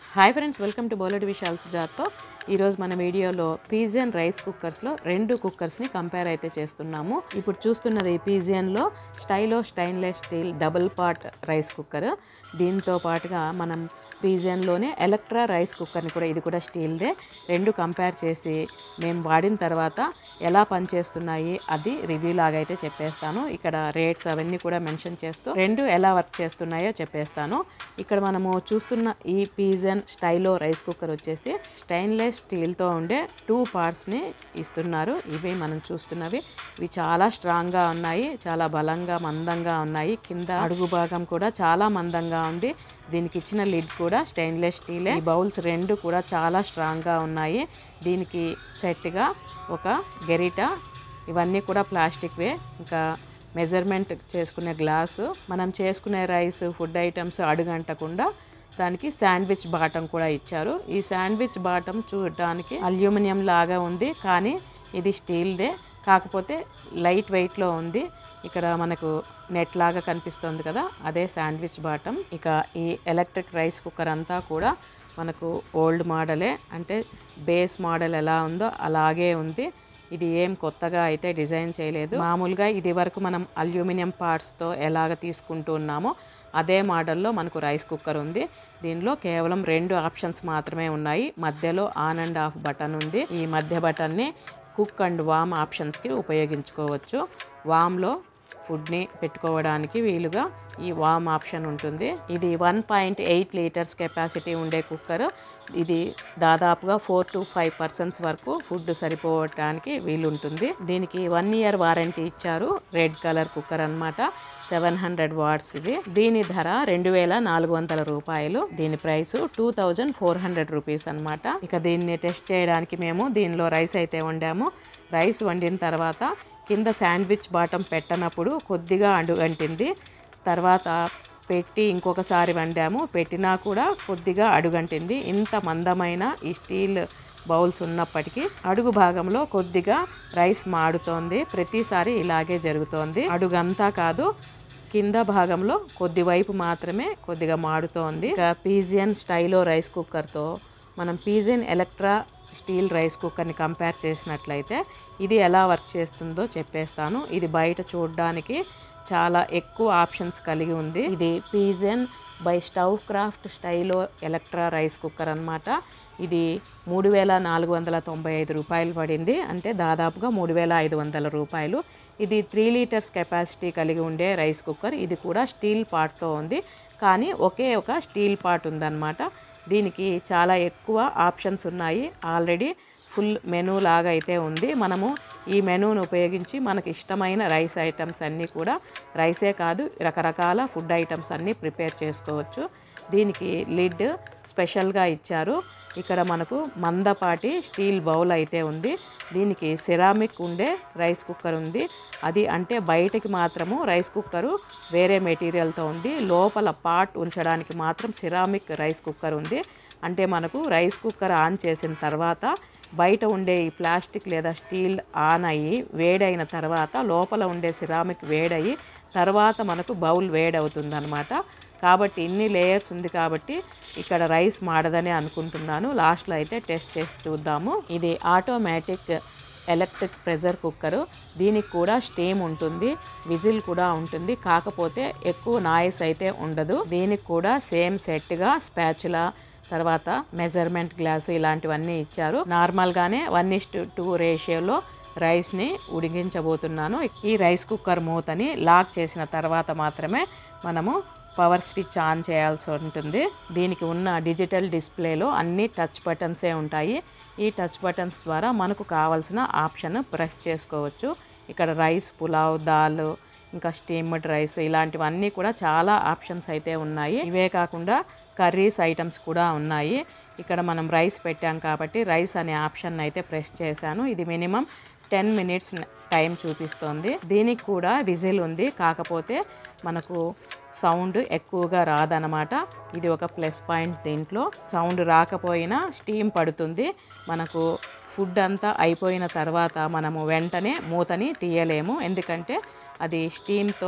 hi friends welcome to బౌలెడ్ విశాల్స్ జాతో ఈరోజు మన వీడియోలో పీజియన్ రైస్ కుక్కర్స్లో రెండు కుక్కర్స్ని కంపేర్ అయితే చేస్తున్నాము ఇప్పుడు చూస్తున్నది పీజియన్లో Stylo stainless steel double part rice cooker దీంతో పాటుగా మనం పీజియన్లోనే ఎలక్ట్రా రైస్ కుక్కర్ని కూడా ఇది కూడా స్టీల్దే రెండు కంపేర్ చేసి మేము వాడిన తర్వాత ఎలా పనిచేస్తున్నాయి అది రివ్యూ లాగా అయితే చెప్పేస్తాను ఇక్కడ రేట్స్ అవన్నీ కూడా మెన్షన్ చేస్తూ రెండు ఎలా వర్క్ చేస్తున్నాయో చెప్పేస్తాను ఇక్కడ మనము చూస్తున్న ఈ పీజన్ స్టైలో రైస్ కుక్కర్ వచ్చేసి స్టెయిన్లెస్ స్టీల్తో ఉండే టూ పార్ట్స్ని ఇస్తున్నారు ఇవి మనం చూస్తున్నవి ఇవి చాలా స్ట్రాంగ్గా ఉన్నాయి చాలా బలంగా మందంగా ఉన్నాయి కింద అడుగు భాగం కూడా చాలా మందంగా ఉంది దీనికి ఇచ్చిన లిడ్ కూడా స్టెయిన్లెస్ స్టీలే ఈ బౌల్స్ రెండు కూడా చాలా స్ట్రాంగ్గా ఉన్నాయి దీనికి సెట్గా ఒక గెరిట ఇవన్నీ కూడా ప్లాస్టిక్వే ఇంకా మెజర్మెంట్ చేసుకునే గ్లాసు మనం చేసుకునే రైస్ ఫుడ్ ఐటమ్స్ అడుగంటకుండా దానికి శాండ్విచ్ బాటం కూడా ఇచ్చారు ఈ శాండ్విచ్ బాటం చూడడానికి అల్యూమినియం లాగా ఉంది కానీ ఇది స్టీల్దే కాకపోతే లైట్ వెయిట్లో ఉంది ఇక్కడ మనకు నెట్ లాగా కనిపిస్తుంది కదా అదే శాండ్విచ్ బాటం ఇక ఈ ఎలక్ట్రిక్ రైస్ కుక్కర్ అంతా కూడా మనకు ఓల్డ్ మోడలే అంటే బేస్ మోడల్ ఎలా ఉందో అలాగే ఉంది ఇది ఏం కొత్తగా అయితే డిజైన్ చేయలేదు మామూలుగా ఇది వరకు మనం అల్యూమినియం పార్ట్స్తో ఎలాగ తీసుకుంటూ ఉన్నామో అదే మోడల్లో మనకు రైస్ కుక్కర్ ఉంది దీనిలో కేవలం రెండు ఆప్షన్స్ మాత్రమే ఉన్నాయి మధ్యలో ఆన్ అండ్ ఆఫ్ బటన్ ఉంది ఈ మధ్య బటన్ని కుక్ అండ్ వామ్ ఆప్షన్స్కి ఉపయోగించుకోవచ్చు వామ్లో ఫుడ్ని పెట్టుకోవడానికి వీలుగా ఈ వామ్ ఆప్షన్ ఉంటుంది ఇది one point eight litres capacity ఉండే కుక్కర్ ఇది దాదాపుగా ఫోర్ టు ఫైవ్ పర్సెంట్స్ వరకు ఫుడ్ సరిపోవటానికి వీలుంటుంది దీనికి వన్ ఇయర్ వారంటీ ఇచ్చారు రెడ్ కలర్ కుక్కర్ అన్నమాట సెవెన్ హండ్రెడ్ వాట్స్ ఇది దీని ధర రెండు వేల నాలుగు వందల రూపాయలు దీని price two thousand four hundred rupees అనమాట ఇక దీన్ని టెస్ట్ చేయడానికి మేము దీనిలో రైస్ అయితే వండాము రైస్ వండిన తర్వాత కింద శాండ్విచ్ బాటం పెట్టనప్పుడు కొద్దిగా అడుగంటింది తర్వాత పెట్టి ఇంకొకసారి వండాము పెట్టినా కూడా కొద్దిగా అడుగంటింది ఇంత మందమైన ఈ స్టీల్ బౌల్స్ ఉన్నప్పటికీ అడుగు భాగంలో కొద్దిగా రైస్ మాడుతోంది ప్రతిసారి ఇలాగే జరుగుతోంది అడుగంతా కాదు కింద భాగంలో కొద్ది వైపు మాత్రమే కొద్దిగా మాడుతోంది ఇక పీజియన్ స్టైలో రైస్ కుక్కర్తో మనం పీజియన్ ఎలక్ట్రా స్టీల్ రైస్ కుక్కర్ని కంపేర్ చేసినట్లయితే ఇది ఎలా వర్క్ చేస్తుందో చెప్పేస్తాను ఇది బయట చూడడానికి చాలా ఎక్కువ ఆప్షన్స్ కలిగి ఉంది ఇది Pigeon by Stovekraft Stylo Electra rice cooker అనమాట ఇది మూడు వేల నాలుగు వందల తొంభై ఐదు రూపాయలు పడింది అంటే దాదాపుగా మూడు వేల ఐదు వందల రూపాయలు ఇది త్రీ లీటర్స్ కెపాసిటీ కలిగి ఉండే రైస్ కుక్కర్ ఇది కూడా స్టీల్ పార్ట్తో ఉంది కానీ ఒకే ఒక స్టీల్ పార్ట్ ఉందన్నమాట దీనికి చాలా ఎక్కువ ఆప్షన్స్ ఉన్నాయి ఆల్రెడీ ఫుల్ మెనూ లాగా అయితే ఉంది మనము ఈ మెనూను ఉపయోగించి మనకి ఇష్టమైన రైస్ ఐటమ్స్ అన్నీ కూడా రైసే కాదు రకరకాల ఫుడ్ ఐటమ్స్ అన్నీ ప్రిపేర్ చేసుకోవచ్చు దీనికి లిడ్ స్పెషల్గా ఇచ్చారు ఇక్కడ మనకు మందపాటి స్టీల్ బౌల్ అయితే ఉంది దీనికి సిరామిక్ ఉండే రైస్ కుక్కర్ ఉంది అది అంటే బయటకి మాత్రము రైస్ కుక్కరు వేరే మెటీరియల్తో ఉంది లోపల పాట్ ఉంచడానికి మాత్రం సిరామిక్ రైస్ కుక్కర్ ఉంది అంటే మనకు రైస్ కుక్కర్ ఆన్ చేసిన తర్వాత బయట ఉండే ఈ ప్లాస్టిక్ లేదా స్టీల్ ఆన్ అయ్యి వేడైన తర్వాత లోపల ఉండే సిరామిక్ వేడయ్యి తర్వాత మనకు బౌల్ వేడవుతుంది అనమాట కాబట్టి ఇన్ని లేయర్స్ ఉంది కాబట్టి ఇక్కడ రైస్ మాడదని అనుకుంటున్నాను లాస్ట్లో అయితే టెస్ట్ చేసి చూద్దాము ఇది ఆటోమేటిక్ ఎలక్ట్రిక్ ప్రెషర్ కుక్కరు దీనికి కూడా స్టీమ్ ఉంటుంది విజిల్ కూడా ఉంటుంది కాకపోతే ఎక్కువ నాయిస్ అయితే ఉండదు దీనికి కూడా సేమ్ సెట్గా స్పాచులా తర్వాత మెజర్మెంట్ గ్లాస్ ఇలాంటివన్నీ ఇచ్చారు నార్మల్గానే వన్ ఇస్ టూ రేషియోలో రైస్ని ఉడికించబోతున్నాను ఈ రైస్ కుక్కర్ మూతని లాక్ చేసిన తర్వాత మాత్రమే మనము పవర్ స్విచ్ ఆన్ చేయాల్సి ఉంటుంది దీనికి ఉన్న డిజిటల్ డిస్ప్లేలో అన్ని టచ్ బటన్సే ఉంటాయి ఈ టచ్ బటన్స్ ద్వారా మనకు కావాల్సిన ఆప్షన్ ప్రెస్ చేసుకోవచ్చు ఇక్కడ రైస్ పులావ్ దాల్ ఇంకా స్టీమ్డ్ రైస్ ఇలాంటివన్నీ కూడా చాలా ఆప్షన్స్ అయితే ఉన్నాయి ఇవే కాకుండా కర్రీస్ ఐటమ్స్ కూడా ఉన్నాయి ఇక్కడ మనం రైస్ పెట్టాం కాబట్టి రైస్ అనే ఆప్షన్ అయితే ప్రెస్ చేశాను ఇది మినిమం టెన్ మినిట్స్ టైం చూపిస్తోంది దీనికి కూడా విజిల్ ఉంది కాకపోతే మనకు సౌండ్ ఎక్కువగా రాదనమాట ఇది ఒక ప్లస్ పాయింట్ దీంట్లో సౌండ్ రాకపోయినా స్టీమ్ పడుతుంది మనకు ఫుడ్ అంతా అయిపోయిన తర్వాత మనము వెంటనే మూతని తీయలేము ఎందుకంటే అది స్టీమ్తో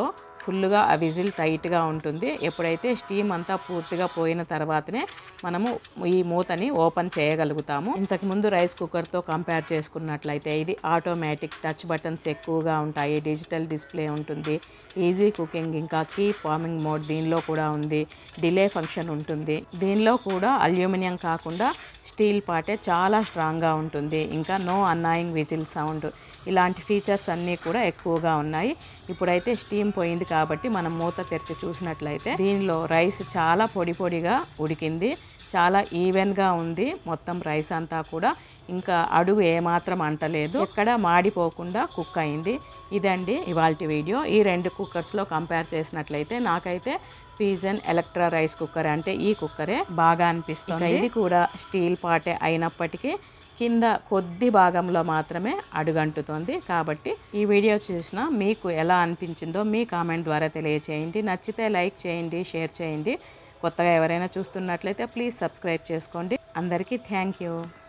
ఫుల్గా ఆ విజిల్ టైట్గా ఉంటుంది ఎప్పుడైతే స్టీమ్ అంతా పూర్తిగా పోయిన తర్వాతనే మనము ఈ మూతని ఓపెన్ చేయగలుగుతాము ఇంతకుముందు రైస్ కుక్కర్తో కంపేర్ చేసుకున్నట్లయితే ఇది ఆటోమేటిక్ టచ్ బటన్స్ ఎక్కువగా ఉంటాయి డిజిటల్ డిస్ప్లే ఉంటుంది ఈజీ కుకింగ్ ఇంకా కీప్ వార్మింగ్ మోడ్ దీనిలో కూడా ఉంది డిలే ఫంక్షన్ ఉంటుంది దీనిలో కూడా అల్యూమినియం కాకుండా స్టీల్ పాటే చాలా స్ట్రాంగ్గా ఉంటుంది ఇంకా నో అన్నాయింగ్ విజిల్ సౌండ్ ఇలాంటి ఫీచర్స్ అన్నీ కూడా ఎక్కువగా ఉన్నాయి ఇప్పుడైతే స్టీమ్ పోయింది కాబట్టి మనం మూత తెరిచి చూసినట్లయితే దీనిలో రైస్ చాలా పొడి పొడిగా ఉడికింది చాలా ఈవెన్గా ఉంది మొత్తం రైస్ అంతా కూడా ఇంకా అడుగు ఏమాత్రం అంటలేదు ఎక్కడ మాడిపోకుండా కుక్ అయింది ఇదండి ఇవాళ వీడియో ఈ రెండు కుక్కర్స్లో కంపేర్ చేసినట్లయితే నాకైతే పీజన్ ఎలక్ట్రా రైస్ కుక్కర్ అంటే ఈ కుక్కరే బాగా అనిపిస్తుంది ఇది కూడా స్టీల్ పాటే అయినప్పటికీ కింద కొద్ది భాగంలో మాత్రమే అడుగంటుతోంది కాబట్టి ఈ వీడియో చూసిన మీకు ఎలా అనిపించిందో మీ కామెంట్ ద్వారా తెలియచేయండి నచ్చితే లైక్ చేయండి షేర్ చేయండి కొత్తగా ఎవరైనా చూస్తున్నట్లయితే ప్లీజ్ సబ్స్క్రైబ్ చేసుకోండి అందరికీ థ్యాంక్ యూ